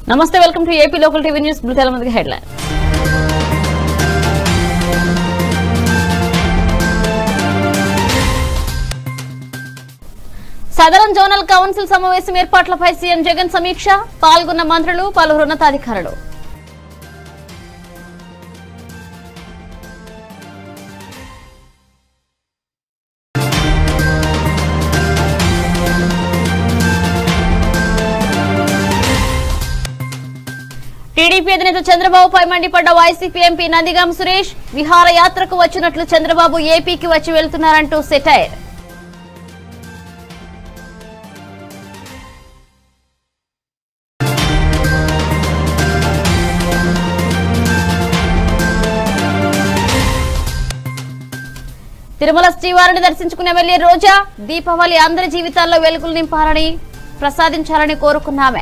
నమస్తే welcome to AP local TV news bulletin ముందుగా headline southern zonal council సమావేశం ఏర్పాట్లపై సీఎం జగన్ సమీక్ష పాల్గొన్న మంత్రులు పలువురు ఉన్నతాధికారులు టీడీపీ అధినేత చంద్రబాబుపై మండిపడ్డ వైసీపీ ఎంపీ నందిగాం సురేష్ విహారయాత్రకు వచ్చినట్లు చంద్రబాబు ఏపీకి వచ్చి వెళ్తున్నారంటూ సెటైర్ తిరుమల శ్రీవారిని దర్శించుకునే వెళ్లే రోజా దీపావళి అందరి జీవితాల్లో వెలుగులు నింపాలని ప్రసాదించాలని కోరుకున్నామే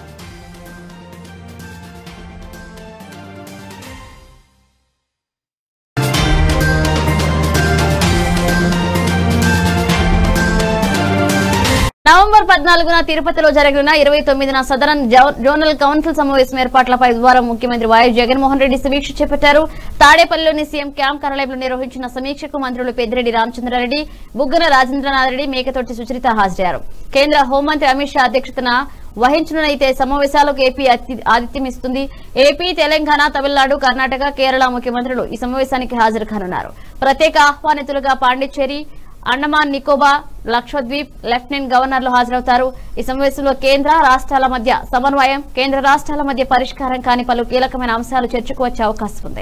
నవంబర్ పద్నాలుగున తిరుపతిలో జరగనున్న ఇరవై తొమ్మిదిన సదరన్ జో- జోనల్ కౌన్సిల్ సమావేశం ఏర్పాట్లపై బుధవారం ముఖ్యమంత్రి వైఎస్ జగన్మోహన్ రెడ్డి సమీక్ష చేపట్టారు తాడేపల్లిలోని సీఎం క్యాంప్ కార్యాలయంలో నిర్వహించిన సమీక్షకు మంత్రులు పెద్దిరెడ్డి రామచంద్రారెడ్డి బుగ్గన రాజేంద్రనాథ్ రెడ్డి మేకతోటి సుచరిత హాజరయ్యారు కేంద్ర హోంమంత్రి అమిత్ షా అధ్యక్షతన వహించనునైతే సమావేశాలకు ఏపీ అతి- ఆతిథ్యం ఇస్తుంది ఏపీ తెలంగాణ తమిళనాడు కర్ణాటక కేరళ ముఖ్యమంత్రులు ఈ సమావేశానికి హాజరు కానున్నారు ప్రత్యేక ఆహ్వానితులుగా పాండిచ్చేరి అండమాన్ నికోబార్ లక్షద్వీప్ లెఫ్టినెంట్ గవర్నర్లు హాజరవుతారు ఈ సమావేశంలో కేంద్ర రాష్ట్రాల మధ్య సమన్వయం కేంద్ర రాష్ట్రాల మధ్య పరిష్కారం కాని పలు కీలకమైన అంశాలు చర్చకు వచ్చే అవకాశం ఉంది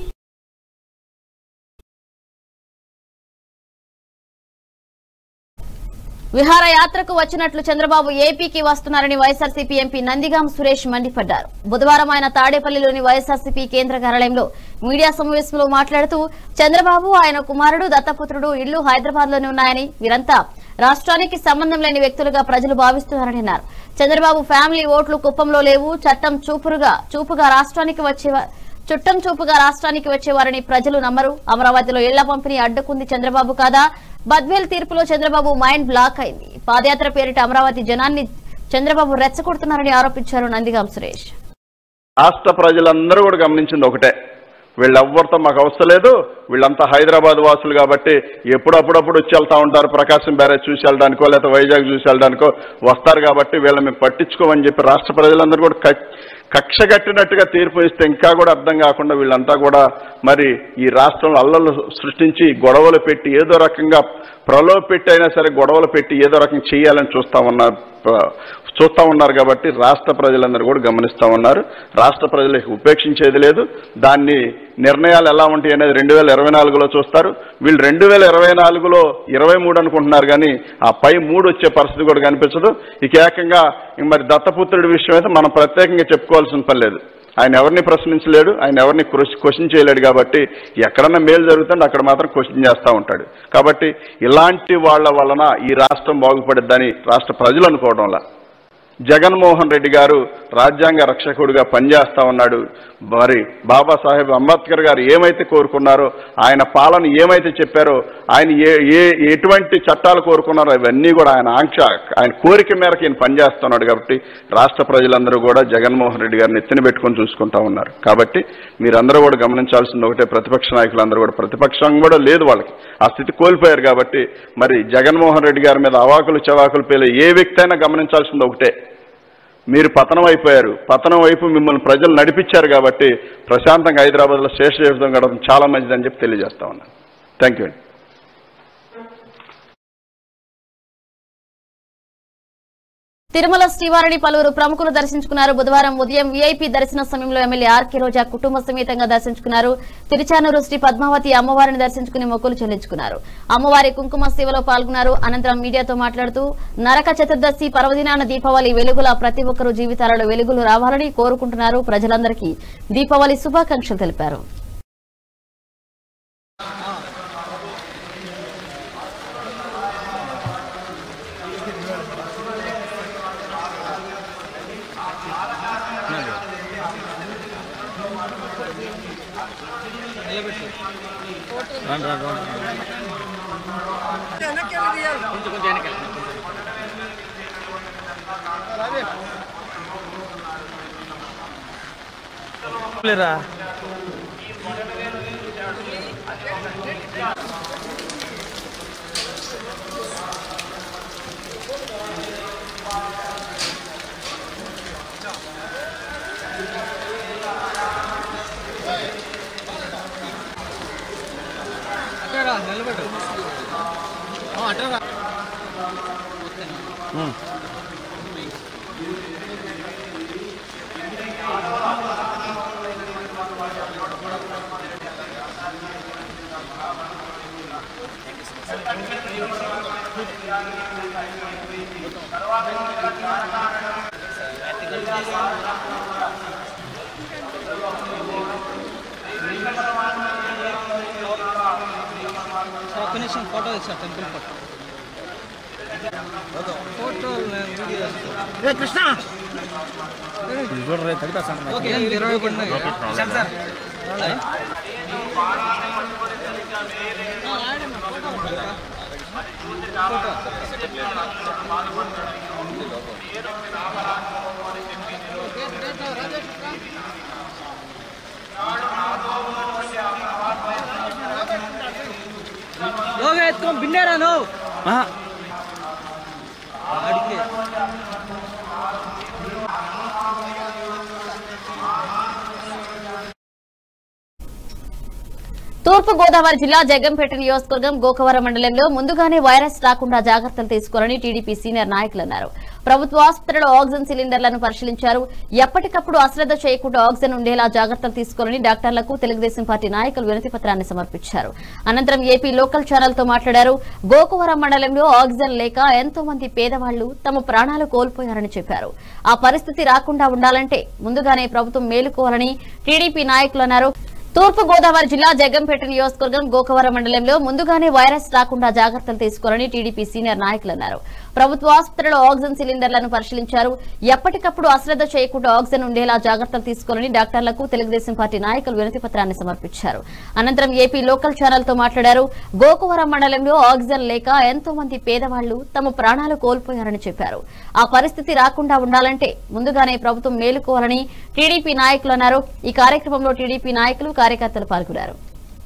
విహారయాత్రకు వచ్చినట్లు చంద్రబాబు ఏపీకి వస్తున్నారని వైఎస్ఆర్సీపీ ఎంపీ నందిగాం సురేష్ మండిపడ్డారు బుధవారం ఆయన తాడేపల్లిలోని వైఎస్ఆర్సీపీ కేంద్ర కార్యాలయంలో మీడియా సమావేశంలో మాట్లాడుతూ చంద్రబాబు ఆయన కుమారుడు దత్తపుత్రుడు ఇళ్లు హైదరాబాద్ లోనే ఉన్నాయని వీరంతా రాష్ట్రానికి సంబంధం లేని వ్యక్తులుగా ప్రజలు భావిస్తున్నారని అన్నారు చంద్రబాబు ఫ్యామిలీ ఓట్లు కుప్పంలో లేవు చట్టం చూపురుగా చూపుగా రాష్ట్రానికి వచ్చే చుట్టం చూపుగా రాష్ట్రానికి వచ్చేవారని ప్రజలు నమ్మరు అమరావతిలో ఇళ్ల పంపిణీ అడ్డుకుంది చంద్రబాబు కాదా బద్వేల్ తీర్పులో చంద్రబాబు మైండ్ బ్లాక్ అయింది పాదయాత్ర పేరిట అమరావతి జనాన్ని చంద్రబాబు రెచ్చగొడుతున్నారని ఆరోపించారు నందిగాం సురేష్ రాష్ట్ర ప్రజలందరూ కూడా గమనించింది ఒకటే వీళ్ళెవ్వరితో మాకు అవసరం లేదు వీళ్ళంతా హైదరాబాద్ వాసులు కాబట్టి ఎప్పుడప్పుడప్పుడు వచ్చి వెళ్తా ఉంటారు ప్రకాశం బ్యారేజ్ చూసి వెళ్ళడానికో లేకపోతే వైజాగ్ చూసి వెళ్ళడానికో వస్తారు కాబట్టి వీళ్ళని మేము పట్టించుకోమని చెప్పి రాష్ట్ర ప్రజలందరూ కూడా కట్- కక్ష కట్టినట్టుగా తీర్పు ఇస్తే ఇంకా కూడా అర్థం కాకుండా వీళ్ళంతా కూడా మరి ఈ రాష్ట్రంలో అల్లలు సృష్టించి గొడవలు పెట్టి ఏదో రకంగా ప్రలోభ పెట్టి అయినా సరే గొడవలు పెట్టి ఏదో రకంగా చేయాలని చూస్తా ఉన్నారు ప్ర- చూస్తా ఉన్నారు కాబట్టి రాష్ట్ర ప్రజలందరూ కూడా గమనిస్తా ఉన్నారు రాష్ట్ర ప్రజలకు ఉపేక్షించేది లేదు దాన్ని నిర్ణయాలు ఎలా ఉంటాయి అనేది రెండు వేల ఇరవై నాలుగులో చూస్తారు వీళ్ళు రెండు వేల ఇరవై నాలుగులో ఇరవై మూడు అనుకుంటున్నారు కానీ ఆ పై మూడు వచ్చే పరిస్థితి కూడా కనిపించదు ఇక ఏకంగా ఇంక మరి దత్తపుత్రుడి విషయం అయితే మనం ప్రత్యేకంగా చెప్పుకోవాల్సిన పని లేదు ఆయన ఎవరిని ప్రశ్నించలేడు ఆయన ఎవరిని క్వశ్చన్ చేయలేడు కాబట్టి ఎక్కడన్నా మేలు జరుగుతుంటే అక్కడ మాత్రం క్వశ్చన్ చేస్తూ ఉంటాడు కాబట్టి ఇలాంటి వాళ్ళ వలన ఈ రాష్ట్రం బాగుపడిద్దని రాష్ట్ర ప్రజలు అనుకోవడంలా జగన్మోహన్ రెడ్డి గారు రాజ్యాంగ రక్షకుడిగా పనిచేస్తా ఉన్నాడు మరి బాబాసాహెబ్ అంబేద్కర్ గారు ఏమైతే కోరుకున్నారో ఆయన పాలన ఏమైతే చెప్పారో ఆయన ఏ ఏ ఎటువంటి చట్టాలు కోరుకున్నారో అవన్నీ కూడా ఆయన ఆంక్ష ఆయన కోరిక మేరకు ఈయన పనిచేస్తున్నాడు కాబట్టి రాష్ట్ర ప్రజలందరూ కూడా జగన్మోహన్ రెడ్డి గారిని ఎత్తిన పెట్టుకొని చూసుకుంటా ఉన్నారు కాబట్టి మీరందరూ కూడా గమనించాల్సింది ఒకటే ప్రతిపక్ష నాయకులందరూ కూడా ప్రతిపక్షం కూడా లేదు వాళ్ళకి ఆ స్థితి కోల్పోయారు కాబట్టి మరి జగన్మోహన్ రెడ్డి గారి మీద అవాకులు చవాకులు పేలే ఏ వ్యక్తి అయినా గమనించాల్సింది ఒకటే మీరు పతనం అయిపోయారు పతనం వైపు మిమ్మల్ని ప్రజలు నడిపించారు కాబట్టి ప్రశాంతంగా హైదరాబాద్లో శేష జీవితం గడపడం చాలా మంచిదని చెప్పి తెలియజేస్తా ఉన్నాను థ్యాంక్ యూ అండి తిరుమల శ్రీవారిని పలువురు ప్రముఖులు దర్శించుకున్నారు బుధవారం ఉదయం వీఐపీ దర్శన సమయంలో ఎమ్మెల్యే ఆర్కే రోజా కుటుంబ సమేతంగా దర్శించుకున్నారు తిరుచానూరు శ్రీ పద్మావతి అమ్మవారిని దర్శించుకుని మొక్కులు చెల్లించుకున్నారు అమ్మవారి కుంకుమ సేవలో పాల్గొన్నారు అనంతరం మీడియాతో మాట్లాడుతూ నరక చతుర్దశి పర్వదినాన దీపావళి వెలుగుల ప్రతి ఒక్కరూ జీవితాలలో వెలుగులు రావాలని కోరుకుంటున్నారు ప్రజలందరికీ దీపావళి శుభాకాంక్షలు తెలిపారు లేరా ఒక్క నిమిషం ఫోటో తెచ్చా temple photo photo video okay ఇరవై పడినాయి సార్ లోగా ఎత్తుకొని బిన్నేరా నువ్వు అడిగే తూర్పు గోదావరి జిల్లా జగ్గంపేట నియోజకవర్గం గోకవరం మండలంలో ముందుగానే వైరస్ రాకుండా జాగ్రత్తలు తీసుకోవాలని టీడీపీ సీనియర్ నాయకులు అన్నారు ప్రభుత్వ ఆసుపత్రిలో ఆక్సిజన్ సిలిండర్లను పరిశీలించారు ఎప్పటికప్పుడు అశ్రద్ధ చేయకుండా ఆక్సిజన్ ఉండేలా జాగ్రత్తలు తీసుకోవాలని డాక్టర్లకు తెలుగుదేశం పార్టీ నాయకులు వినతి పత్రాన్ని సమర్పించారు అనంతరం ఏపీ లోకల్ ఛానల్ తో మాట్లాడారు గోకవరం మండలంలో ఆక్సిజన్ లేక ఎంతో మంది పేదవాళ్లు తమ ప్రాణాలు కోల్పోయారని చెప్పారు ఆ పరిస్థితి రాకుండా ఉండాలంటే ముందుగానే ప్రభుత్వం మేలుకోవాలని టీడీపీ నాయకులు అన్నారు తూర్పు గోదావరి జిల్లా జగ్గంపేట నియోజకవర్గం గోకవరం మండలంలో ముందుగానే వైరస్ రాకుండా జాగ్రత్తలు తీసుకోవాలని టీడీపీ సీనియర్ నాయకులు అన్నారు ప్రభుత్వ ఆసుపత్రిలో ఆక్సిజన్ సిలిండర్లను పరిశీలించారు ఎప్పటికప్పుడు అశ్రద్ధ చేయకుండా ఆక్సిజన్ ఉండేలా జాగ్రత్తలు తీసుకోవాలని డాక్టర్లకు తెలుగుదేశం పార్టీ నాయకులు వినతి పత్రాన్ని సమర్పించారు అనంతరం ఏపీ లోకల్ ఛానల్ తో మాట్లాడారు గోకవరం మండలంలో ఆక్సిజన్ లేక ఎంతో మంది పేదవాళ్లు తమ ప్రాణాలు కోల్పోయారని చెప్పారు ఆ పరిస్థితి రాకుండా ఉండాలంటే ముందుగానే ప్రభుత్వం మేలుకోవాలని టీడీపీ నాయకులు అన్నారు ఈ కార్యక్రమంలో టీడీపీ నాయకులు కార్యకర్తలు పాల్గొన్నారు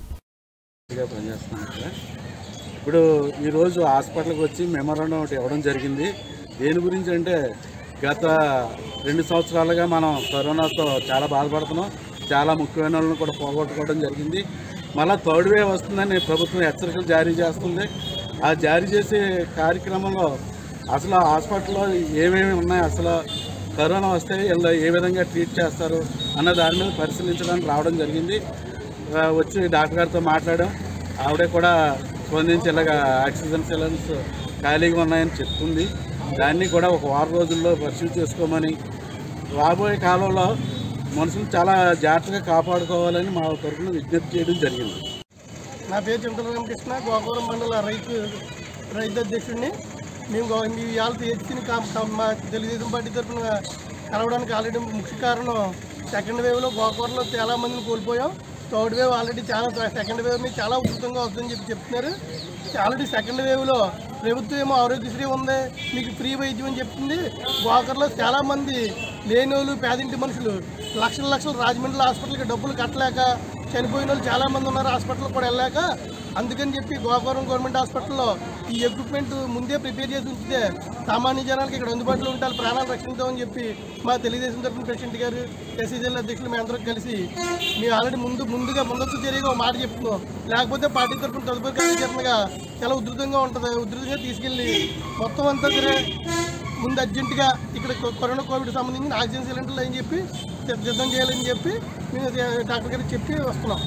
గా పనిచేస్తున్నాను ఇక్కడ ఇప్పుడు ఈరోజు హాస్పిటల్కి వచ్చి మెమోరాండం ఒకటి ఇవ్వడం జరిగింది దేని గురించి అంటే గత రెండు సంవత్సరాలుగా మనం కరోనాతో చాలా బాధపడుతున్నాం చాలా ముఖ్యమైన వాళ్ళని కూడా పోగొట్టుకోవడం జరిగింది మళ్ళీ థర్డ్ వేవ్ వస్తుందని ప్రభుత్వం హెచ్చరికలు జారీ చేస్తుంది ఆ జారీ చేసే కార్యక్రమంలో అసలు ఆ హాస్పిటల్లో ఏమేమి ఉన్నాయి అసలు కరోనా వస్తే వీళ్ళు ఏ విధంగా ట్రీట్ చేస్తారు అన్న దాని మీద పరిశీలించడానికి రావడం జరిగింది ఆ, వచ్చి డాక్టర్ గారితో మాట్లాడాం ఆవిడే కూడా స్పందించి ఇలాగ ఆక్సిజన్ సిలిండర్స్ ఖాళీగా ఉన్నాయని చెప్తుంది దాన్ని కూడా ఒక వారం రోజుల్లో పరిశీలి చేసుకోమని రాబోయే కాలంలో మనుషులు చాలా జాగ్రత్తగా కాపాడుకోవాలని మా తరఫున విజ్ఞప్తి చేయడం జరిగింది నా పేరు చింతల రామకృష్ణ గోకవరం మండల రైతు రైతు అధ్యక్షుడిని మేము గో- మీ ఇవాళ ఎత్తిని మా తెలుగుదేశం పార్టీ తరఫున కలవడానికి ఆల్రెడీ ముఖ్య కారణం సెకండ్ వేవ్లో గోకవరంలో చాలా మందిని కోల్పోయాం థర్డ్ వేవ్ ఆల్రెడీ చాలా సెకండ్ వేవ్ని చాలా ఉధృతంగా వస్తుందని చెప్పి చెప్తున్నారు ఆల్రెడీ సెకండ్ వేవ్లో ప్రభుత్వం ఏమో ఆరోగ్యశ్రీ ఉంది మీకు ఫ్రీ వైద్యం అని చెప్తుంది గోకర్లో చాలా మంది లేని వాళ్ళు పేదింటి మనుషులు లక్షల లక్షలు రాజమండ్రి హాస్పిటల్కి డబ్బులు కట్టలేక చనిపోయిన వాళ్ళు చాలా మంది ఉన్నారు హాస్పిటల్ కూడా వెళ్ళాక అందుకని చెప్పి గోకవరం గవర్నమెంట్ హాస్పిటల్లో ఈ ఎక్విప్మెంట్ ముందే ప్రిపేర్ చేసి ఉంచితే సామాన్య జనాలకు ఇక్కడ అందుబాటులో ఉంటారు ప్రాణాలు రక్షించామని చెప్పి మా తెలుగుదేశం తరఫున ప్రెసిడెంట్ గారు ఎస్సీజీఎల్ అధ్యక్షులు మేము అందరం కలిసి మేము ఆల్రెడీ ముందు ముందుగా ముందస్తు చర్యగా ఒక మాట చెప్తున్నాం లేకపోతే పార్టీ తరఫున తదుపరి కార్యాచరణగా చాలా ఉధృతంగా ఉంటుంది ఉధృతంగా తీసుకెళ్ళి మొత్తం అంతా సరే ముందు అర్జెంటుగా ఇక్కడ కొ- కరోనా కోవిడ్ సంబంధించిన ఆక్సిజన్ సిలిండర్లు అని చెప్పి సిద్ధ- సిద్ధం చేయాలని చెప్పి మేము డాక్టర్ గారికి చెప్పి వస్తున్నాం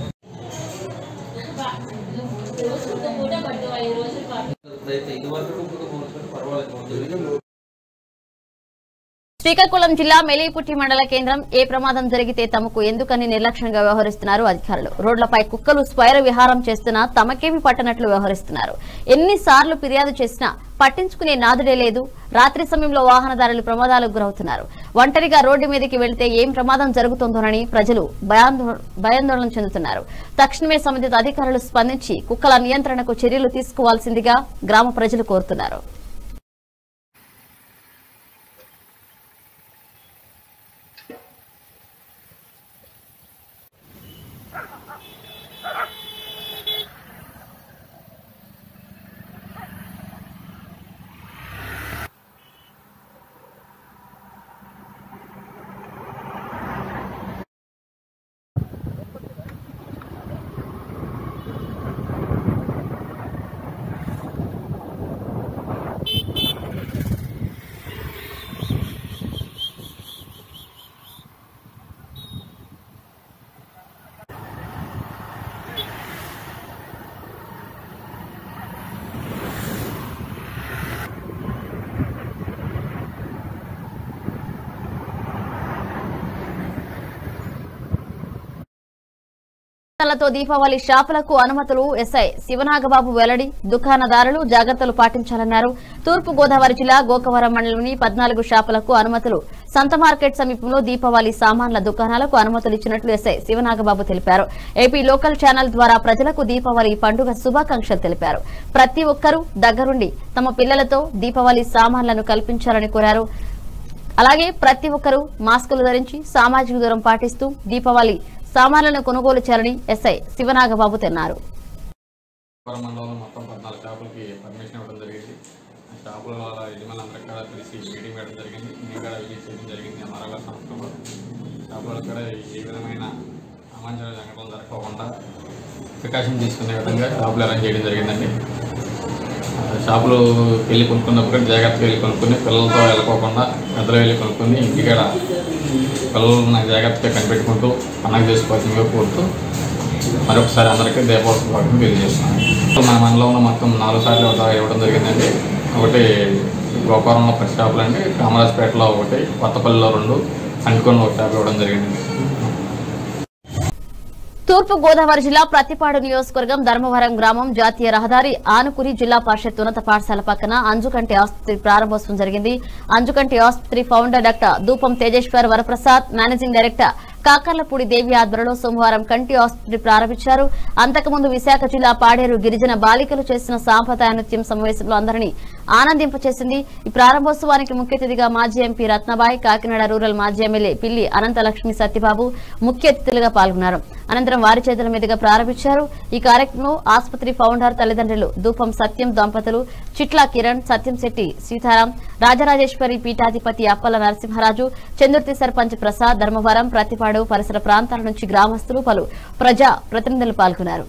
శ్రీకాకుళం జిల్లా మెలిపుట్టి మండల కేంద్రం ఏ ప్రమాదం జరిగితే తమకు ఎందుకని నిర్లక్ష్యంగా వ్యవహరిస్తున్నారు అధికారులు రోడ్లపై కుక్కలు స్వైర విహారం చేస్తున్నా తమకేమి పట్టనట్లు వ్యవహరిస్తున్నారు ఎన్నిసార్లు ఫిర్యాదు చేసినా పట్టించుకునే నాదుడే లేదు రాత్రి సమయంలో వాహనదారులు ప్రమాదాలకు గురవుతున్నారు ఒంటరిగా రోడ్డు మీదకి వెళ్తే ఏం ప్రమాదం జరుగుతుందోనని ప్రజలు భయాందో- భయాందోళన చెందుతున్నారు తక్షణమే సంబంధిత అధికారులు స్పందించి కుక్కల నియంత్రణకు చర్యలు తీసుకోవాల్సిందిగా గ్రామ ప్రజలు కోరుతున్నారు తో దీపావళి షాపులకు అనుమతులు ఎస్ఐ శివనాగబాబు వెల్లడి దుకాణదారులు జాగ్రత్తలు పాటించాలన్నారు తూర్పు గోదావరి జిల్లా గోకవరం మండలంలోని పద్నాలుగు షాపులకు అనుమతులు సంత మార్కెట్ సమీపంలో దీపావళి సామాన్ల దుకాణాలకు అనుమతులు ఇచ్చినట్లు ఎస్ఐ శివనాగబాబు తెలిపారు ఏపీ లోకల్ ఛానల్ ద్వారా ప్రజలకు దీపావళి పండుగ శుభాకాంక్షలు తెలిపారు ప్రతి ఒక్కరూ దగ్గరుండి తమ పిల్లలతో దీపావళి సామాన్లను కల్పించాలని కోరారు అలాగే ప్రతి ఒక్కరూ మాస్కులు ధరించి సామాజిక దూరం పాటిస్తూ దీపావళి సామాన్లను కొనుగోలు చేయాలని ఎస్ఐ శివనాగబాబు తెన్నారు పురం మండలంలో మొత్తం పద్నాలుగు షాపులకి పర్మిషన్ ఇవ్వడం జరిగింది ఆ షాపుల యజమానులందరికీ కూడా తెలిసి మీటింగ్ పెట్టడం జరిగింది నేను కూడా విజిట్ చేయడం జరిగింది ఎంఆర్ఓ సంస్థలో షాపులకు కూడా ఏ విధమైన అవాంఛనీయ సంఘటనలు జరగకుండా ప్రికాషన్ తీసుకునే విధంగా షాపులు అరేంజ్ చేయడం జరిగిందండి ఆ, షాపులు వెళ్ళి కొనుక్కున్నప్పుడు కూడా జాగ్రత్తగా వెళ్ళి కొనుక్కొని పిల్లలతో వెళ్ళకోకుండా పెద్దలు వెళ్ళి కొనుక్కొని ఇంటికాడ పిల్లలను జాగ్రత్తగా కనిపెట్టుకుంటూ పండగ చేసుకోవాల్సిందిగా కోరుతూ మరొకసారి అందరికీ దీపావళి శుభాకాంక్షలు తెలియజేస్తున్నాను మన మండలంలో మొత్తం నాలుగు సార్లు ఇవ్వడం ఇవ్వడం జరిగిందండి ఒకటి గోపురంలో పది షాపులు అండి కామరాజ్పేటలో ఒకటి కొత్తపల్లిలో రెండు అంటుకొని ఒక షాప్ ఇవ్వడం జరిగిందండి తూర్పు గోదావరి జిల్లా ప్రతిపాడు నియోజకవర్గం ధర్మవరం గ్రామం జాతీయ రహదారి ఆనుకుని జిల్లా పరిషత్ ఉన్నత పాఠశాల పక్కన అంజుకంటి ఆసుపత్రి ప్రారంభోత్సవం జరిగింది అంజుకంటి ఆసుపత్రి founder doctor Dhupam Tejeshwar Varaprasad managing director Kakarlapudi Devi ఆధ్వర్యంలో సోమవారం కంటి ఆసుపత్రి ప్రారంభించారు అంతకుముందు విశాఖ జిల్లా పాడేరు గిరిజన బాలికలు చేసిన సాంప్రదాయ నృత్యం సమావేశంలో అందరినీ ఆనందింపచేసింది ఈ ప్రారంభోత్సవానికి ముఖ్య అతిథిగా మాజీ ఎంపీ రత్నబాయ్ కాకినాడ రూరల్ మాజీ ఎమ్మెల్యే పిల్లి అనంతలక్ష్మి సత్యబాబు ముఖ్య అతిథులుగా పాల్గొన్నారు అనంతరం వారి చేతుల మీదుగా ప్రారంభించారు ఈ కార్యక్రమంలో ఆసుపత్రి ఫౌండర్ తల్లిదండ్రులు దూపం సత్యం దంపతులు చిట్లా కిరణ్ సత్యం శెట్టి సీతారాం రాజరాజేశ్వరి పీఠాధిపతి అప్పల నరసింహరాజు చందుర్తి సర్పంచ్ ప్రసాద్ ధర్మవరం ప్రతిపాడు పరిసర ప్రాంతాల నుంచి గ్రామస్తులు పలు ప్రజా ప్రతినిధులు పాల్గొన్నారు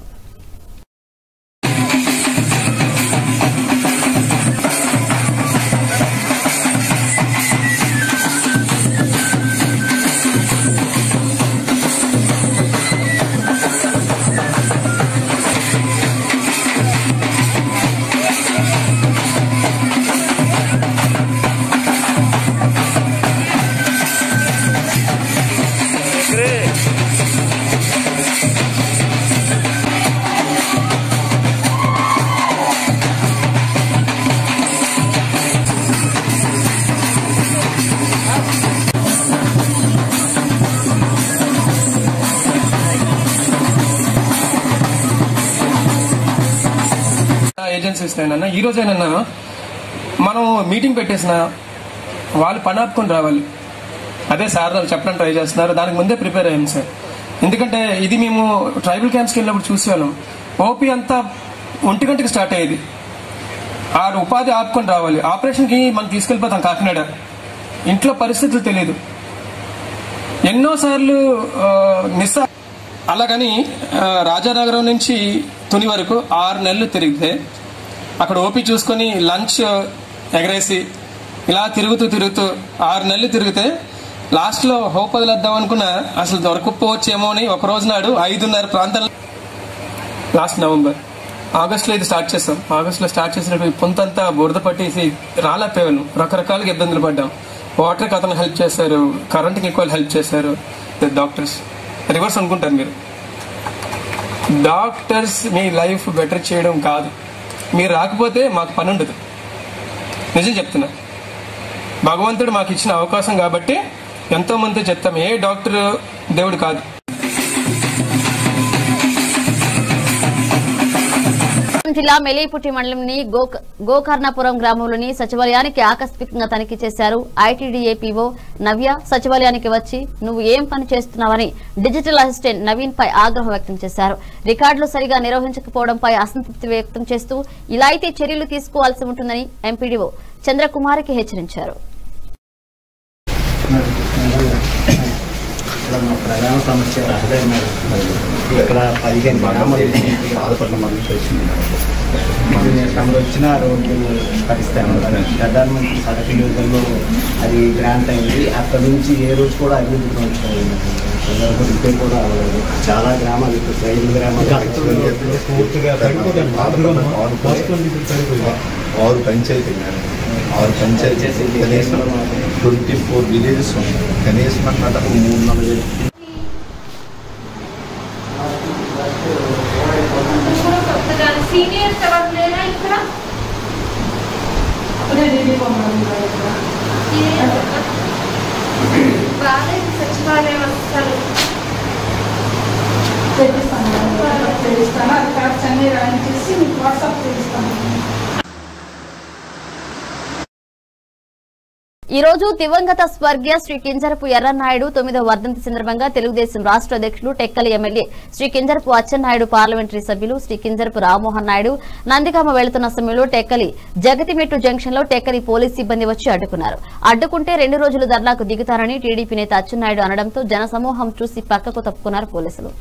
ఏజెన్సీస్ అన్న ఈ రోజేనన్నా మనం మీటింగ్ పెట్టేసిన వాళ్ళు పని ఆపుకొని రావాలి అదే సార్ వాళ్ళు చెప్పడం ట్రై చేస్తున్నారు దానికి ముందే ప్రిపేర్ అయ్యాం సార్ ఎందుకంటే ఇది మేము ట్రైబల్ క్యాంప్స్కి వెళ్ళినప్పుడు చూసేవాళ్ళం ఓపీ అంతా ఒంటి గంటకి స్టార్ట్ అయ్యేది ఆ ఉపాధి ఆపుకొని రావాలి ఆపరేషన్కి మనం తీసుకెళ్ళిపోతాం కాకినాడ ఇంట్లో పరిస్థితులు తెలియదు ఎన్నోసార్లు ఆ, మిస్ అ- అలాగని ఆ, రాజానగరం నుంచి తుని వరకు ఆరు నెలలు తిరిగితే అక్కడ ఓపీ చూసుకొని లంచ్ ఎగరేసి ఇలా తిరుగుతూ తిరుగుతూ ఆరు నెలలు తిరిగితే లాస్ట్లో హోప్ వదిలేద్దాం అనుకున్నా అసలు దొరకపోవచ్చేమో అని ఒక రోజు నాడు ఐదున్నర ప్రాంతాల లాస్ట్ నవంబర్ ఆగస్టులో ఇది స్టార్ట్ చేస్తాం ఆగస్టులో స్టార్ట్ చేసినప్పుడు పొంతంతా బురద పట్టేసి రాలేకపోయాను రకరకాలుగా ఇబ్బందులు పడ్డాం వాటర్కి అతను హెల్ప్ చేశారు కరెంట్కి ఎక్కువ హెల్ప్ చేశారు డాక్టర్స్ రివర్స్ అనుకుంటారు మీరు డాక్టర్స్ మీ లైఫ్ బెటర్ చేయడం కాదు మీరు రాకపోతే మాకు పని ఉండదు నిజం చెప్తున్నా భగవంతుడు మాకు ఇచ్చిన అవకాశం కాబట్టి ఎంతో మంది చెప్తాం ఏ డాక్టర్ దేవుడు కాదు జిల్లా మెలిపుట్టి మండలంని గోక- గోకర్ణపురం గ్రామంలోని సచివాలయానికి ఆకస్మికంగా తనిఖీ చేశారు ఐటీడీఏ పీఓ నవ్య సచివాలయానికి వచ్చి నువ్వు ఏం పని చేస్తున్నావని డిజిటల్ అసిస్టెంట్ నవీన్ పై ఆగ్రహం వ్యక్తం చేశారు రికార్డులు సరిగా నిర్వహించకపోవడంపై అసంతృప్తి వ్యక్తం చేస్తూ ఇలా అయితే చర్యలు తీసుకోవాల్సి ఉంటుందని ఎంపీడీఓ చంద్రకుమారికి హెచ్చరించారు ఇక్కడ మా ప్రధాన సమస్య రహదారి మీద ఇక్కడ పదిహేను గ్రామాలు బాధపడిన మనం వచ్చింది తమరు వచ్చిన రోడ్లు పరిస్థితి ప్రధానమంత్రి సడక్ యోజనలో అది గ్రాంట్ అయింది అక్కడ నుంచి ఏ రోజు కూడా అభివృద్ధి పరచలేదు. ఇంతవరకు రిపేర్ కూడా అవ్వలేదు చాలా గ్రామాలు ఇప్పుడు ఐదు గ్రామాలు పూర్తిగా ఆరు పంచాయతీ ఆరు పంచాయతీ కనీసం ట్వంటీ ఫోర్ విలేజెస్ ఉన్నాయి కనీసం అన్నమాట ఒక మూడు నాలుగు పుస్తకాలు సీనియర్స్ ఎవరు లేరా ఇక్కడ బాగా సచివాలయం వస్తారు తెలుస్తాను అది కార్డ్స్ అన్ని రాయింగ్ చేసి మీకు వాట్సాప్ చేస్తాను ఈ రోజు దివంగత స్వర్గీయ శ్రీ కింజరపు ఎర్రనాయుడు తొమ్మిదవ వర్ధంతి సందర్భంగా తెలుగుదేశం రాష్ట్ర అధ్యక్షులు టెక్కలి ఎమ్మెల్యే శ్రీ కింజరపు అచ్చెన్నాయుడు పార్లమెంటరీ సభ్యులు శ్రీ కింజరపు రామ్మోహన్ నాయుడు నందిగామ వెళుతున్న సమయంలో టెక్కలి జగతిమెట్టు జంక్షన్ లో టెక్కలి పోలీస్ సిబ్బంది వచ్చి అడ్డుకున్నారు అడ్డుకుంటే రెండు రోజులు ధర్నాకు దిగుతారని టీడీపీ నేత అచ్చెన్నాయుడు అనడంతో జనసమూహం చూసి పక్కకు తప్పుకున్నారు పోలీసులు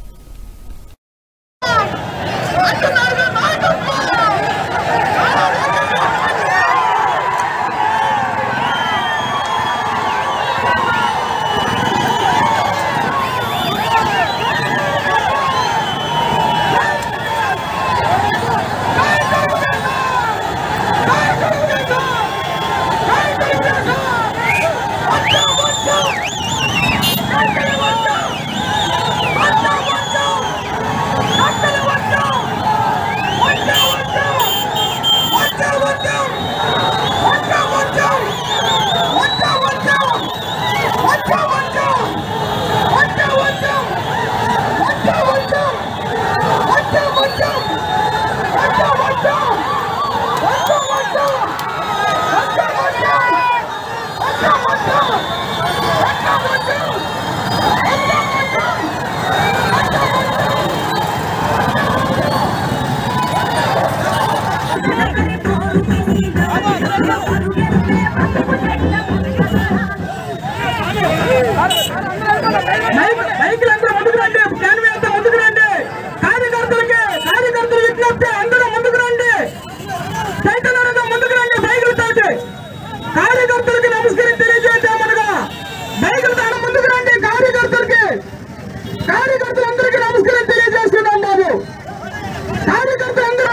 మైకులంతా ముందుకు రండి ఫ్యాన్ అంతా ముందుకు రండి కార్యకర్తలకి కార్యకర్తలు విజ్ఞప్తి అందరూ ముందుకు రండి చైతన్యంగా ముందుకు రండి బైకులతోటి కార్యకర్తలకి నమస్కారం తెలియజేద్దామనగా బైకులతో ముందుకు రండి కార్యకర్తలకి కార్యకర్తలందరికీ నమస్కారం తెలియజేస్తున్నాం బాబు కార్యకర్తలందరూ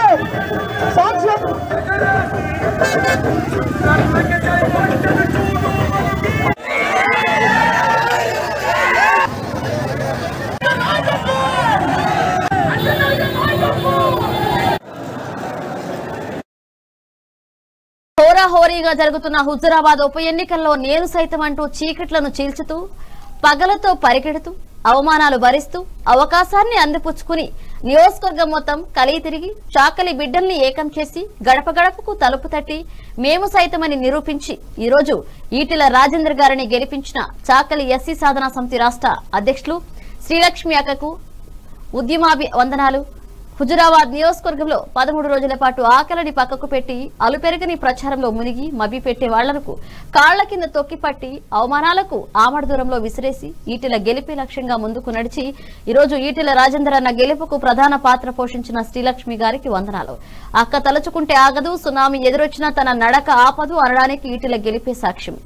హోరాహోరీగా జరుగుతున్న హుజురాబాద్ ఉప ఎన్నికల్లో నేను సైతం అంటూ చీకట్లను చీల్చుతూ పగలతో పరిగెడుతూ అవమానాలు భరిస్తూ అవకాశాన్ని అందిపుచ్చుకుని నియోజకవర్గం మొత్తం కలిగి తిరిగి చాకలి బిడ్డల్ని ఏకం చేసి గడప గడపకు తలుపు తట్టి మేము సైతమని నిరూపించి ఈరోజు ఈటెల రాజేందర్ గారిని గెలిపించిన చాకలి ఎస్సీ సాధనా సమితి రాష్ట్ర అధ్యక్షులు శ్రీలక్ష్మి అక్కకు ఉద్యమాభి వందనాలు హుజురాబాద్ నియోజకవర్గంలో పదమూడు రోజుల పాటు ఆకలిని పక్కకు పెట్టి అలుపెరగని ప్రచారంలో మునిగి మభ్య పెట్టే వాళ్లకు కాళ్ల కింద తొక్కిపట్టి అవమానాలకు ఆమడ దూరంలో విసిరేసి ఈటెల గెలిపే లక్ష్యంగా ముందుకు నడిచి ఈరోజు ఈటెల రాజేందర్ అన్న గెలుపుకు ప్రధాన పాత్ర పోషించిన శ్రీలక్ష్మి గారికి వందనాలు అక్క తలుచుకుంటే ఆగదు సునామీ ఎదురొచ్చినా తన నడక ఆపదు అనడానికి ఈటెల గెలిపే సాక్ష్యం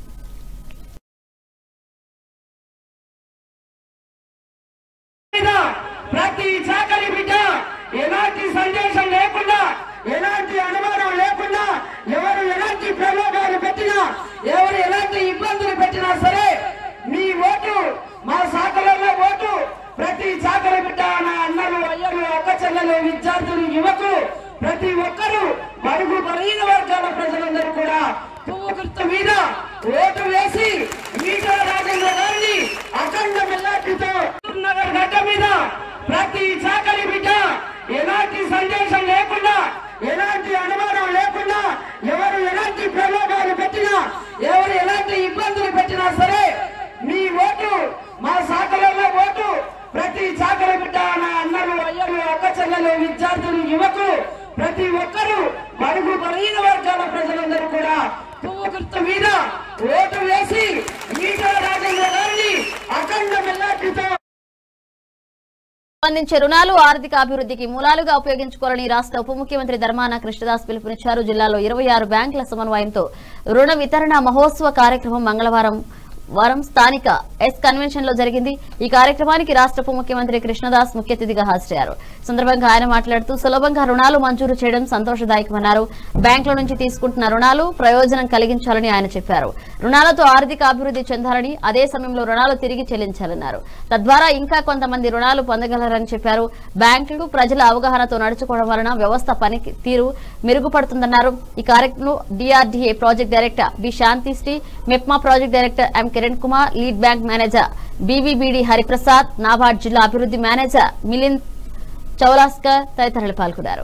మీద ప్రతి చాకలి బిడ్డ ఎలాంటి సందేశం లేకుండా ఎలాంటి అనుమానం లేకుండా ఎవరు ఎలాంటి ప్రలోభాలు పెట్టినా ఎవరు ఎలాంటి ఇబ్బందులు పెట్టినా సరే మీ ఓటు మా శాఖలలో ఓటు ప్రతి చాకలి బిడ్డ నా అన్నలు అయ్యలు అక్క చెల్లెలు విద్యార్థులు యువకులు ప్రతి ఒక్కరూ బడుగు బలహీన వర్గాల ప్రజలందరూ కూడా పువ్వు గుర్తు మీద ఓటు వేసి ఈటల రాజేంద్ర గారిని అఖండ మెల్లాటితో నగర్ గడ్డ మీద ప్రతి చాకలి బిడ్డ ఎలాంటి సందేశం లేకుండా ఎలాంటి అనుమానం లేకుండా ఎవరు ఎలాంటి ప్రలోభాలు పెట్టినా ఎవరు ఎలాంటి ఇబ్బందులు పెట్టినా సరే మీ ఓటు మా శాఖలలో ఓటు ప్రతి చాకలి బిడ్డ నా అన్నలు అయ్యలు అక్క చెల్లెలు విద్యార్థులు యువకులు ప్రతి ఒక్కరూ బడుగు బలహీన వర్గాల ప్రజలందరూ కూడా పువ్వు గుర్తు మీద ఓటు వేసి ఈటల రాజేంద్ర గారిని అఖండ మెల్లాటితో సంబంధించే రుణాలు ఆర్థిక అభివృద్ధికి మూలాలుగా ఉపయోగించుకోవాలని రాష్ట్ర ఉప ముఖ్యమంత్రి ధర్మాన కృష్ణదాస్ పిలుపునిచ్చారు జిల్లాలో ఇరవై ఆరు బ్యాంకుల సమన్వయంతో రుణ వితరణ మహోత్సవ కార్యక్రమం మంగళవారం వారం స్థానిక ఎస్ కన్వెన్షన్ లో జరిగింది ఈ కార్యక్రమానికి రాష్ట్ర ఉప ముఖ్యమంత్రి కృష్ణదాస్ ముఖ్య అతిథిగా హాజరయ్యారు సందర్భంగా ఆయన మాట్లాడుతూ సులభంగా రుణాలు మంజూరు చేయడం సంతోషదాయకమన్నారు బ్యాంకుల నుంచి తీసుకుంటున్న రుణాలు ప్రయోజనం కలిగించాలని ఆయన చెప్పారు రుణాలతో ఆర్థిక అభివృద్ధి చెందాలని అదే సమయంలో రుణాలు తిరిగి చెల్లించాలన్నారు తద్వారా ఇంకా కొంతమంది రుణాలు పొందగలరని చెప్పారు బ్యాంకులు ప్రజల అవగాహనతో నడుచుకోవడం వలన వ్యవస్థ పని తీరు మెరుగుపడుతుందన్నారు ఈ కార్యక్రమంలో DRDA project director B Shantishri MEPMA project director M Kiran Kumar lead bank manager BVBD Hariprasad NABARD జిల్లా అభివృద్ధి మేనేజర్ మిలింద్ చౌలాస్కర్ తదితరులు పాల్గొన్నారు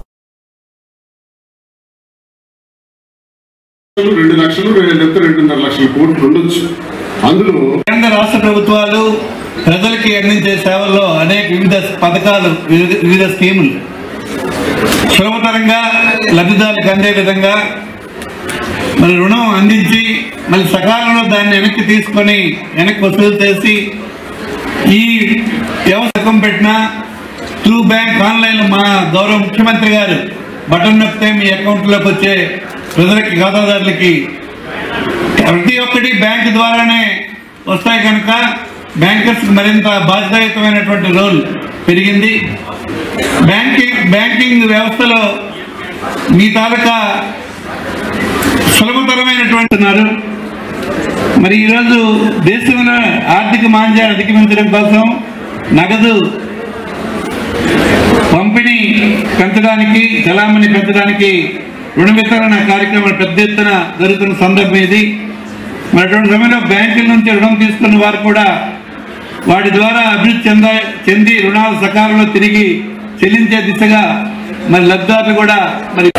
రెండు లక్షలు లేకపోతే రెండున్నర లక్షల కోట్లు ఉండొచ్చు అందులో కేంద్ర రాష్ట్ర ప్రభుత్వాలు ప్రజలకి అందించే సేవల్లో అనేక వివిధ పథకాలు వివిధ- వివిధ స్కీములు సులభతరంగా లబ్ధిదారులకు అందే విధంగా మరి రుణం అందించి మళ్ళీ సకాలంలో దాన్ని వెనక్కి తీసుకొని వెనక్కి వసూలు చేసి ఈ వ్యవస్థకం పెట్టిన త్రూ బ్యాంక్ ఆన్లైన్ మా గౌరవ ముఖ్యమంత్రి గారు బటన్ నొక్కితే మీ అకౌంట్లోకి వచ్చే ప్రజలకి ఖాతాదారులకి ప్రతి ఒక్కటి బ్యాంక్ ద్వారానే వస్తాయి కనుక బ్యాంకర్స్ మరింత బాధ్యతాయుతమైనటువంటి రోల్ పెరిగింది బ్యాంకింగ్ బ్యాంకింగ్ వ్యవస్థలో మీ తాలూకా సులభతరమైనటువంటి ఉన్నారు మరి ఈరోజు దేశంలో ఆర్థిక మాంద్యాన్ని అధిగమించడం కోసం నగదు పంపిణీ పెంచడానికి చలామణి పెంచడానికి రుణ వితరణ కార్యక్రమం పెద్ద ఎత్తున జరుగుతున్న సందర్భం ఇది మరి అటువంటి సమయంలో బ్యాంకుల నుంచి రుణం తీసుకున్న వారు కూడా వాటి ద్వారా అభివృద్ధి చెంద చెంది రుణాలు సకాలంలో తిరిగి చెల్లించే దిశగా మరి లబ్ధిదారులు కూడా మరి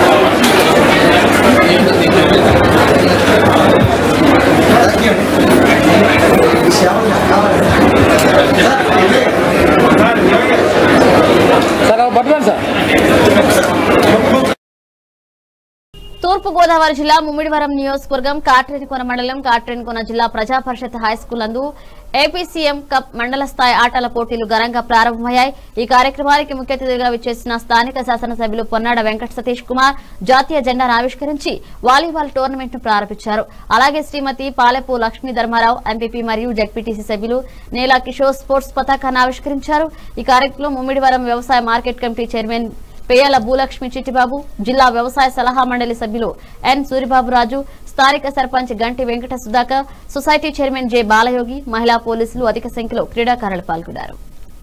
తూర్పు గోదావరి జిల్లా ముమ్మిడివరం నియోజకవర్గం కాట్రేనికొన మండలం కాట్రేనికొన జిల్లా ప్రజా పరిషత్ హై స్కూల్ నందు ఏపీసీఎం కప్ మండల స్థాయి ఆటల పోటీలు ఘనంగా ప్రారంభమయ్యాయి ఈ కార్యక్రమానికి ముఖ్య అతిథిగా విచ్చేసిన స్థానిక శాసనసభ్యులు పొన్నాడ వెంకట సతీష్ కుమార్ జాతీయ జెండాను ఆవిష్కరించి వాలీబాల్ టోర్నమెంట్ ను ప్రారంభించారు అలాగే శ్రీమతి పాలెపు లక్ష్మీ ధర్మారావు ఎంపీపీ మరియు జడ్పీటీసీ సభ్యులు నేలా కిషోర్ స్పోర్ట్స్ పతాకాన్ని ఆవిష్కరించారు ఈ కార్యక్రమంలో ముమ్మిడివరం వ్యవసాయ market committee chairman Peyala Bhulakshmi Chittibabu జిల్లా వ్యవసాయ సలహా మండలి సభ్యులు ఎన్ సూరిబాబురాజు స్థానిక sarpanch Ganti Venkata Sudhakar society chairman J Balayogi మహిళా పోలీసులు అధిక సంఖ్యలో క్రీడాకారులు పాల్గొన్నారు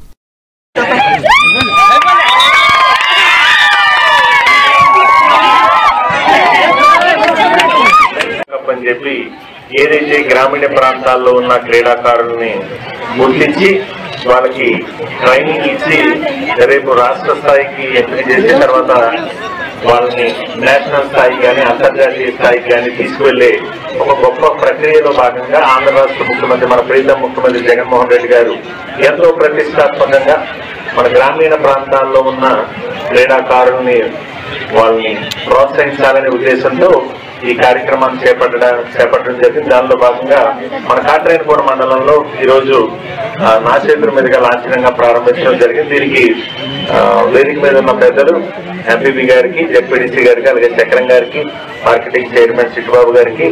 కప్ అని చెప్పి ఏదైతే గ్రామీణ ప్రాంతాల్లో ఉన్న క్రీడాకారుల్ని గుర్తించి వాళ్ళకి ట్రైనింగ్ ఇచ్చి రేపు రాష్ట్ర స్థాయికి ఎంట్రీ చేసిన తర్వాత వాళ్ళని నేషనల్ స్థాయికి కానీ అంతర్జాతీయ స్థాయికి కానీ తీసుకువెళ్లే ఒక గొప్ప ప్రక్రియలో భాగంగా ఆంధ్ర రాష్ట్ర ముఖ్యమంత్రి మన ప్రీతం ముఖ్యమంత్రి జగన్మోహన్ రెడ్డి గారు ఎంతో ప్రతిష్టాత్మకంగా మన గ్రామీణ ప్రాంతాల్లో ఉన్న క్రీడాకారుల్ని వాళ్ళని ప్రోత్సహించాలనే ఉద్దేశంతో ఈ కార్యక్రమాన్ని చేపట్టడం చేపట్టడం జరిగింది దానిలో భాగంగా మన కాట్రేనిపూర్ మండలంలో ఈరోజు ఆ, నా చేతుల మీదుగా లాంఛనంగా ప్రారంభించడం జరిగింది దీనికి ఆ, వేదిక మీద ఉన్న పెద్దలు ఎంపీపీ గారికి జెడ్పీడీసీ గారికి అలాగే చక్రం గారికి మార్కెటింగ్ చైర్మన్ చిట్టుబాబు గారికి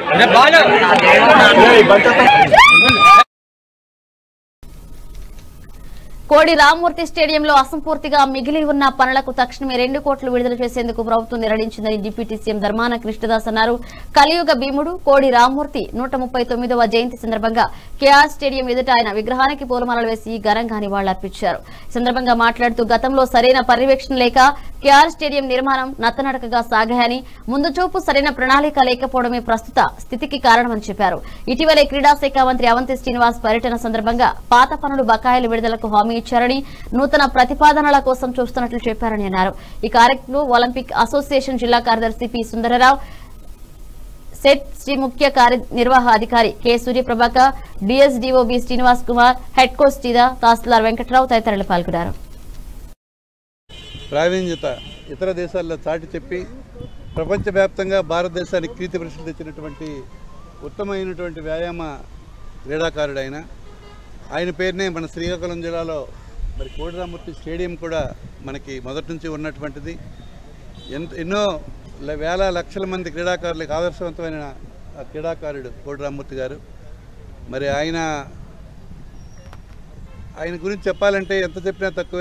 కోడి రామ్మూర్తి స్టేడియంలో అసంపూర్తిగా మిగిలి ఉన్న పనులకు తక్షణమే రెండు కోట్లు విడుదల చేసేందుకు ప్రభుత్వం నిర్ణయించిందని డిప్యూటీ సీఎం ధర్మాన కృష్ణదాస్ అన్నారు కలియుగ భీముడు కోడి రామ్మూర్తి నూట ముప్పై తొమ్మిదవ జయంతి సందర్భంగా కేఆర్ స్టేడియం ఎదుట ఆయన విగ్రహానికి పూలమాలలు వేసి ఘనంగా నివాళులర్పించారు ఈ సందర్భంగా మాట్లాడుతూ గతంలో సరైన పర్యవేక్షణ లేక కేఆర్ స్టేడియం నిర్మాణం నత్తనడకగా సాగాయని ముందు చూపు సరైన ప్రణాళిక లేకపోవడమే ప్రస్తుత స్థితికి కారణమని చెప్పారు ఇటీవలే క్రీడా శాఖ మంత్రి అవంతి శ్రీనివాస్ పర్యటన సందర్భంగా పాత పనులు బకాయిలు విడుదలకు హామీ ఇచ్చారని నూతన ప్రతిపాదనల కోసం చూస్తున్నట్లు చెప్పారని అన్నారు ఈ కార్యక్రమంలో ఒలింపిక్ అసోసియేషన్ జిల్లా కార్యదర్శి పి సుందరరావు సెట్ శ్రీ ముఖ్య కార్యనిర్వాహ అధికారి K Suryaprabhakar DSDO B Srinivas Kumar head coach టీదా తహసీల్దార్ వెంకట్రావు తదితరులు పాల్గొన్నారు ప్రావీణ్యత ఇతర దేశాల్లో చాటి చెప్పి ప్రపంచవ్యాప్తంగా భారతదేశానికి కీర్తి ప్రసిద్ధి తెచ్చినటువంటి ఉత్తమమైనటువంటి వ్యాయామ క్రీడాకారుడైన ఆయన పేరునే మన శ్రీకాకుళం జిల్లాలో మరి కోడిరామూర్తి స్టేడియం కూడా మనకి మొదటి నుంచి ఉన్నటువంటిది ఎంత ఎన్నో ల- వేల లక్షల మంది క్రీడాకారులకు ఆదర్శవంతమైన ఆ క్రీడాకారుడు కోడిరామూర్తి గారు మరి ఆయన ఆయన గురించి చెప్పాలంటే ఎంత చెప్పినా తక్కువే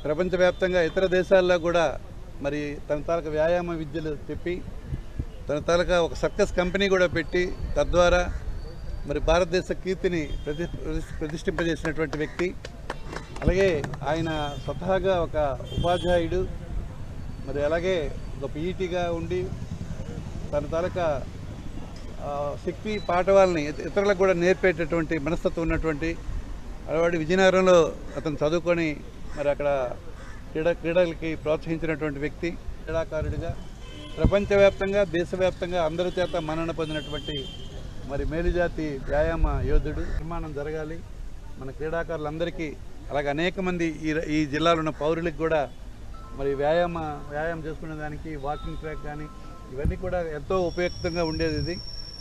ప్రపంచవ్యాప్తంగా ఇతర దేశాల్లో కూడా మరి తన తాలూకా వ్యాయామ విద్యలు చెప్పి తన తాలూకా ఒక సర్కస్ కంపెనీ కూడా పెట్టి తద్వారా మరి భారతదేశ కీర్తిని ప్రతి ప్రతి- ప్రతిష్ఠింపజేసినటువంటి వ్యక్తి అలాగే ఆయన స్వతహాగా ఒక ఉపాధ్యాయుడు మరి అలాగే ఒక పీఈటీగా ఉండి తన తాలూకా ఆ, శక్తి పాఠవాలని ఇత- ఇతరులకు కూడా నేర్పేటటువంటి మనస్తత్వం ఉన్నటువంటి అలవాడి విజయనగరంలో అతను చదువుకొని మరి అక్కడ క్రీడా క్రీడలకి ప్రోత్సహించినటువంటి వ్యక్తి క్రీడాకారుడిగా ప్రపంచవ్యాప్తంగా దేశవ్యాప్తంగా అందరి చేత మన్నన పొందినటువంటి మరి మేలుజాతి వ్యాయామ యోధుడు నిర్మాణం జరగాలి మన క్రీడాకారులందరికీ అలాగే అనేక మంది ఈ ర- ఈ జిల్లాలో ఉన్న పౌరులకు కూడా మరి వ్యాయామ వ్యాయామం చేసుకునే దానికి వాకింగ్ ట్రాక్ కానీ ఇవన్నీ కూడా ఎంతో ఉపయుక్తంగా ఉండేది ఇది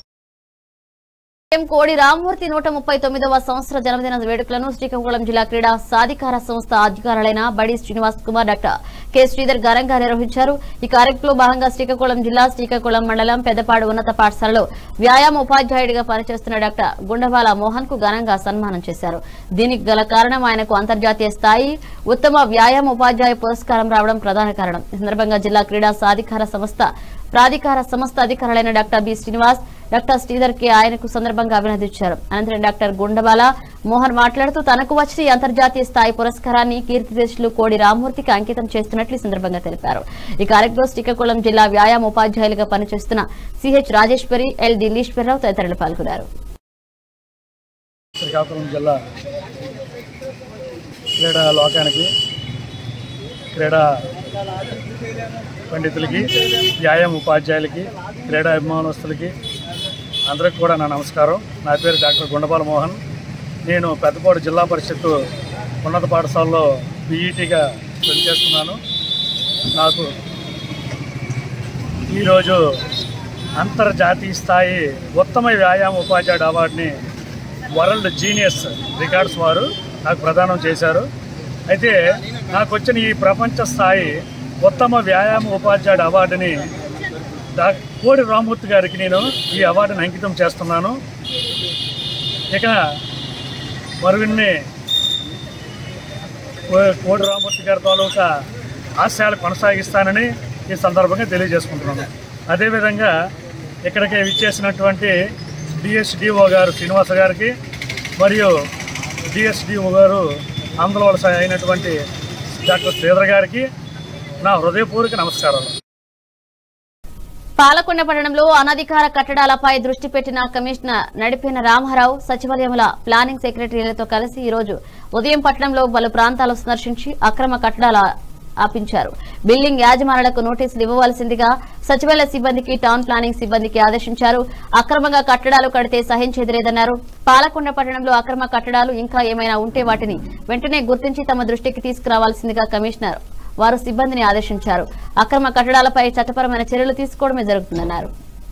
సీఎం కోడి రామ్మూర్తి నూట ముప్పై తొమ్మిదవ సంవత్సర జన్మదిన వేడుకలను శ్రీకాకుళం జిల్లా క్రీడా సాధికార సంస్థ అధికారులైన బడి శ్రీనివాస్ కుమార్ డాక్టర్ కె శ్రీధర్ ఘనంగా నిర్వహించారు ఈ కార్యక్రమంలో భాగంగా శ్రీకాకుళం జిల్లా శ్రీకాకుళం మండలం పెద్దపాడు ఉన్నత పాఠశాలలో వ్యాయామ ఉపాధ్యాయుడిగా పనిచేస్తున్న డాక్టర్ గుండవాల మోహన్ కు ఘనంగా సన్మానం చేశారు దీనికి గల కారణం ఆయనకు అంతర్జాతీయ స్థాయి ఉత్తమ వ్యాయామ ఉపాధ్యాయ పురస్కారం రావడం ప్రధాన కారణం ఈ సందర్భంగా జిల్లా క్రీడా సాధికార సంస్థ ప్రాధికార సంస్థ అధికారులైన doctor B Srinivas doctor Sridhar కి ఆయనకు సందర్భంగా అభినందించారు అనంతరం డాక్టర్ గుండబాల మోహన్ మాట్లాడుతూ తనకు వచ్చిన ఈ అంతర్జాతీయ స్థాయి పురస్కారాన్ని కీర్తిశేషులు కోడి రామ్మూర్తికి అంకితం చేస్తున్నట్లు ఈ సందర్భంగా తెలిపారు ఈ కార్యక్రమంలో శ్రీకాకుళం జిల్లా వ్యాయామ ఉపాధ్యాయులుగా పనిచేస్తున్న సిహెచ్ రాజేశ్వరి ఎల్ దిలీశ్వరరావు తదితరులు పాల్గొన్నారు శ్రీకాకుళం జిల్లా క్రీడా లోకానికి క్రీడా పండితులకి వ్యాయామ ఉపాధ్యాయులకి క్రీడా అభిమానస్తులకి అందరికి కూడా నా నమస్కారం నా పేరు డాక్టర్ గుండపాల మోహన్ నేను పెద్దపాడు జిల్లా పరిషత్తు ఉన్నత పాఠశాలలో బీఈటీగా పనిచేస్తున్నాను నాకు ఈరోజు అంతర్జాతీయ స్థాయి ఉత్తమ వ్యాయామ ఉపాధ్యాయుడు అవార్డుని వరల్డ్ జీనియస్ రికార్డ్స్ వారు నాకు ప్రదానం చేశారు అయితే నాకు వచ్చిన ఈ ప్రపంచ స్థాయి ఉత్తమ వ్యాయామ ఉపాధ్యాయుడు అవార్డుని డా కోడి రామూర్తి గారికి నేను ఈ అవార్డుని అంకితం చేస్తున్నాను ఇక మరిన్ని కో- కోడి రామూర్తి గారి తాలూకా ఆశయాలు కొనసాగిస్తానని ఈ సందర్భంగా తెలియజేసుకుంటున్నాను అదేవిధంగా ఇక్కడికి విచ్చేసినటువంటి డిఎస్డిఓ గారు శ్రీనివాస గారికి మరియు డిఎస్డిఓ గారు ఆంధ్రవలస అయినటువంటి డాక్టర్ శ్రీధర్ గారికి నా హృదయపూర్వక నమస్కారాలు పాలకొండ పట్టణంలో అనధికార కట్టడాలపై దృష్టి పెట్టిన కమిషనర్ నడిపిన రామారావు సచివాలయముల ప్లానింగ్ సెక్రటరీలతో కలిసి ఈ రోజు ఉదయం పట్టణంలో పలు ప్రాంతాలు సందర్శించి అక్రమ కట్టడాల ఆపించారు బిల్డింగ్ యాజమానులకు నోటీసులు ఇవ్వవలసిందిగా సచివాలయ సిబ్బందికి టౌన్ ప్లానింగ్ సిబ్బందికి ఆదేశించారు అక్రమంగా కట్టడాలు కడితే సహించేది లేదన్నారు పాలకొండ పట్టణంలో అక్రమ కట్టడాలు ఇంకా ఏమైనా ఉంటే వాటిని వెంటనే గుర్తించి తమ దృష్టికి తీసుకురావాల్సిందిగా కమిషనర్ వారు సిబ్బందిని ఆదేశించారు అక్రమ కట్టడాలపై చట్టపరమైన చర్యలు తీసుకోవడమే జరుగుతుందన్నారు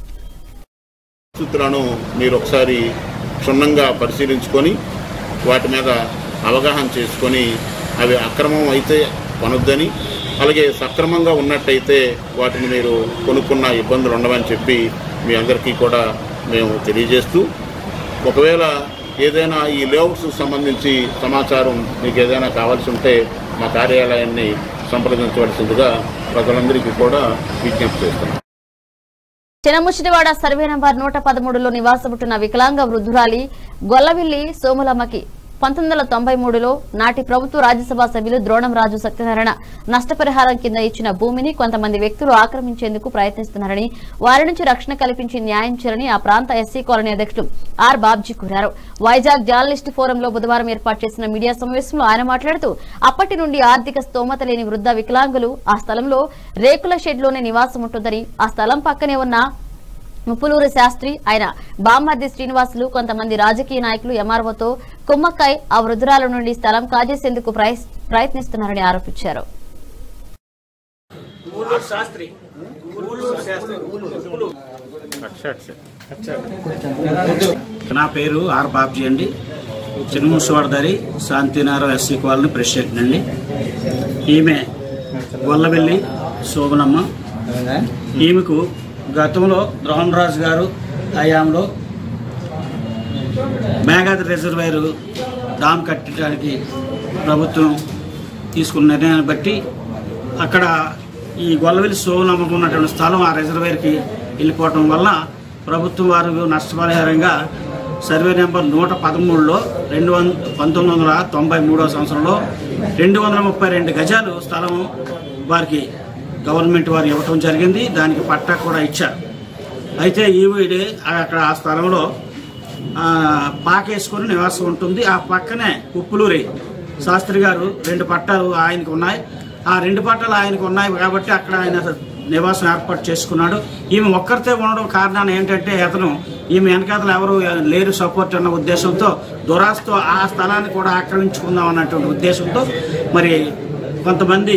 సూత్రాలను మీరు ఒకసారి క్షుణ్ణంగా పరిశీలించుకొని వాటి మీద అవగాహన చేసుకొని అవి అక్రమం అయితే కొనొద్దని అలాగే సక్రమంగా ఉన్నట్టయితే వాటిని మీరు కొనుక్కున్న ఇబ్బందులు ఉండవని చెప్పి మీ అందరికీ కూడా మేము తెలియజేస్తూ ఒకవేళ ఏదైనా ఈ లేఅవుట్స్ సంబంధించి సమాచారం మీకు ఏదైనా కావాల్సి ఉంటే మా కార్యాలయాన్ని సంప్రదించవలసిందిగా ప్రజలందరికీ కూడా విజ్ఞప్తి చేస్తున్నాం చినముషిడివాడ సర్వే నంబర్ నూట పదమూడులో నివాసముంటున్న వికలాంగ వృద్ధురాలి గొల్లవిల్లి సోములమ్మకి పంతొమ్మిది వందల తొంభై మూడులో నాటి ప్రభుత్వ రాజ్యసభ సభ్యులు ద్రోణం రాజు సత్యనారాయణ నష్టపరిహారం కింద ఇచ్చిన భూమిని కొంతమంది వ్యక్తులు ఆక్రమించేందుకు ప్రయత్నిస్తున్నారని వారి నుంచి రక్షణ కల్పించి న్యాయం చేయాలని ఆ ప్రాంత ఎస్సీ కాలనీ అధ్యక్షుడు ఆర్ బాబ్జీ కోరారు వైజాగ్ జర్నలిస్ట్ ఫోరంలో బుధవారం ఏర్పాటు చేసిన మీడియా సమావేశంలో ఆయన మాట్లాడుతూ అప్పటి నుండి ఆర్థిక స్తోమత లేని వృద్ధ వికలాంగులు ఆ స్థలంలో రేకుల షెడ్లోనే నివాసం ఉంటుందని ఆ స్థలం పక్కనే ఉన్న ముప్పులూరు శాస్త్రి ఆయన బామ్మర్ది శ్రీనివాసులు కొంతమంది రాజకీయ నాయకులు ఎంఆర్ఓతో కుమ్మక్కై ఆ వృద్ధురాల నుండి స్థలం కాజేసేందుకు ప్రయస్- ప్రయత్నిస్తున్నారని ఆరోపించారు శాస్త్రి నా పేరు ఆర్ బాబ్జీ అండి చిన్నముసవాడదారి శాంతినారాయణ ఎస్సీ కాలనీ ప్రెసిడెంట్ అండి ఈమె గొల్లవెల్లి శోభనమ్మ ఈమెకు గతంలో రాజు గారు హయాంలో మేఘాద్రి రిజర్వాయర్ డామ్ కట్టడానికి ప్రభుత్వం తీసుకున్న నిర్ణయాన్ని బట్టి అక్కడ ఈ గొల్లవెల్లి సోమనమ్మకు ఉన్నటువంటి స్థలం ఆ రిజర్వేర్కి వెళ్ళిపోవటం వల్ల ప్రభుత్వం వారు నష్టపరిహారంగా సర్వే నెంబర్ నూట పదమూడులో రెండు వంద పంతొమ్మిది వందల తొంభై మూడవ సంవత్సరంలో రెండు వందల ముప్పై రెండు గజాలు స్థలం వారికి గవర్నమెంట్ వారు ఇవ్వటం జరిగింది దానికి పట్టా కూడా ఇచ్చారు అయితే ఈవిడ అక్కడ ఆ స్థలంలో ఆ, పాకేసుకొని నివాసం ఉంటుంది ఆ పక్కనే ఉప్పులూరి శాస్త్రి గారు రెండు పట్టాలు ఆయనకు ఉన్నాయి ఆ రెండు పట్టాలు ఆయనకు ఉన్నాయి కాబట్టి అక్కడ ఆయన నివాసం ఏర్పాటు చేసుకున్నాడు ఈమె ఒక్కరితే ఉండడం కారణాన్ని ఏంటంటే అతను ఈమె వెనకాతలు ఎవరు లేరు సపోర్ట్ అన్న ఉద్దేశంతో దురాస్తో ఆ స్థలాన్ని కూడా ఆక్రమించుకుందాం అన్నటువంటి ఉద్దేశంతో మరి కొంతమంది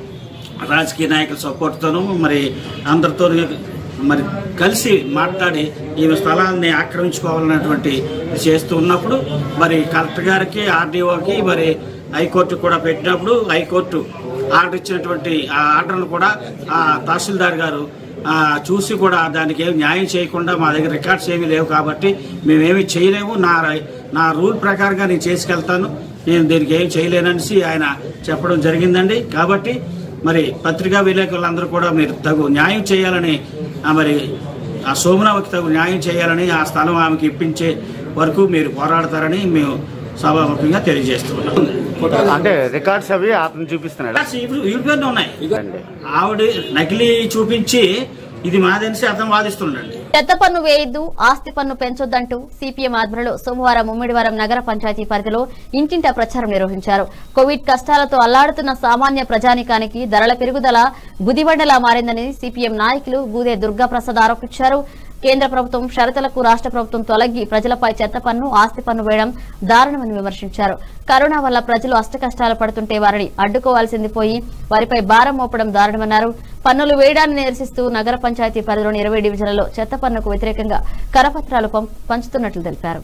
రాజకీయ నాయకుల సపోర్ట్తోనూ మరి అందరితో మరి కలిసి మాట్లాడి ఈమె స్థలాన్ని ఆక్రమించుకోవాలన్నటువంటి చేస్తూ ఉన్నప్పుడు మరి కలెక్టర్ గారికి ఆర్డీఓకి మరి హైకోర్టు కూడా పెట్టినప్పుడు హైకోర్టు ఆర్డర్ ఇచ్చినటువంటి ఆ ఆర్డర్ను కూడా ఆ తహసీల్దార్ గారు ఆ, చూసి కూడా దానికి ఏం న్యాయం చేయకుండా మా దగ్గర రికార్డ్స్ ఏమీ లేవు కాబట్టి మేమేమి చేయలేము నా రై- నా రూల్ ప్రకారంగా నేను చేసుకెళ్తాను నేను దీనికి ఏం చేయలేననేసి ఆయన చెప్పడం జరిగిందండి కాబట్టి మరి పత్రికా విలేకరులందరూ కూడా మీరు తగు న్యాయం చేయాలని ఆ, మరి ఆ సోమనామకి తగు న్యాయం చేయాలని ఆ స్థలం ఆమెకి ఇప్పించే వరకు మీరు పోరాడతారని మేము సభాముఖంగా తెలియజేస్తున్నాం అంటే రికార్డ్స్ అవి అతను చూపిస్తున్నాడు యూపీఎన్ ఉన్నాయి ఆవిడ నకిలీ చూపించి ఇది మాదనేసి అతను వాదిస్తుండండి చెత్త పన్ను వేయొద్దు ఆస్తి పన్ను పెంచొద్దంటూ సిపిఎం ఆధ్వర్యంలో సోమవారం ముమ్మిడివారం నగర పంచాయతీ పరిధిలో ఇంటింటా ప్రచారం నిర్వహించారు కోవిడ్ కష్టాలతో అల్లాడుతున్న సామాన్య ప్రజానికానికి ధరల పెరుగుదల గుదిబండలా మారిందని సిపిఎం నాయకులు బూదే దుర్గాప్రసాద్ ఆరోపించారు కేంద్ర ప్రభుత్వం షరతులకు రాష్ట్ర ప్రభుత్వం తొలగి ప్రజలపై చెత్త పన్ను ఆస్తి పన్ను వేయడం దారుణమని విమర్శించారు కరోనా వల్ల ప్రజలు అష్టకష్టాలు పడుతుంటే వారిని అడ్డుకోవాల్సింది పోయి వారిపై భారం మోపడం దారుణమన్నారు పన్నులు వేయడాన్ని నిరసిస్తూ నగర పంచాయతీ పరిధిలోని ఇరవై డివిజన్లలో చెత్త పన్నుకు వ్యతిరేకంగా కరపత్రాలు పం- పంచుతున్నట్లు తెలిపారు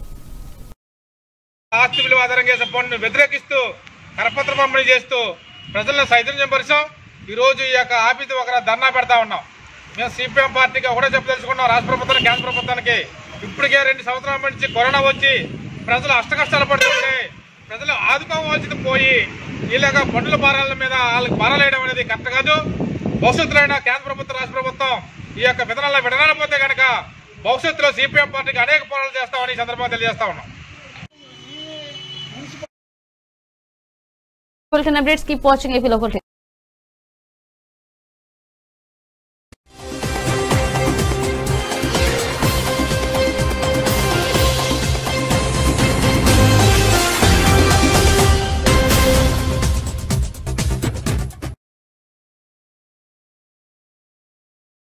ఆస్తి విలువ ఆధారం చేసే పన్ను వ్యతిరేకిస్తూ కరపత్ర పంపిణీ చేస్తూ ప్రజలను చైతన్యం పరిచాం ఈరోజు ఈ యొక్క ఆఫీసు ఒక ధర్నా పెడతా ఉన్నాం మేము సిపిఎం పార్టీకి ఒకటే చెప్పదలుచుకున్నాం రాష్ట్ర ప్రభుత్వానికి కేంద్ర ప్రభుత్వానికి ఇప్పటికే రెండు సంవత్సరాల నుంచి కరోనా వచ్చి ప్రజలు అష్టకష్టాలు పడుతుంటే ప్రజలు ఆదుకోవాల్సింది పోయి ఇలాగ పన్నుల భారాల మీద వాళ్ళకి భారాలు వేయడం అనేది కరెక్ట్ కాదు భవిష్యత్తులో అయినా కేంద్ర ప్రభుత్వం రాష్ట్ర ప్రభుత్వం ఈ యొక్క విధానాల్లో విడనాలపోతే కనుక భవిష్యత్తులో సిపిఎం పార్టీకి అనేక పోరాటాలు చేస్తామని ఈ సందర్భంగా తెలియజేస్తా ఉన్నాం Updates keep watching AP Local.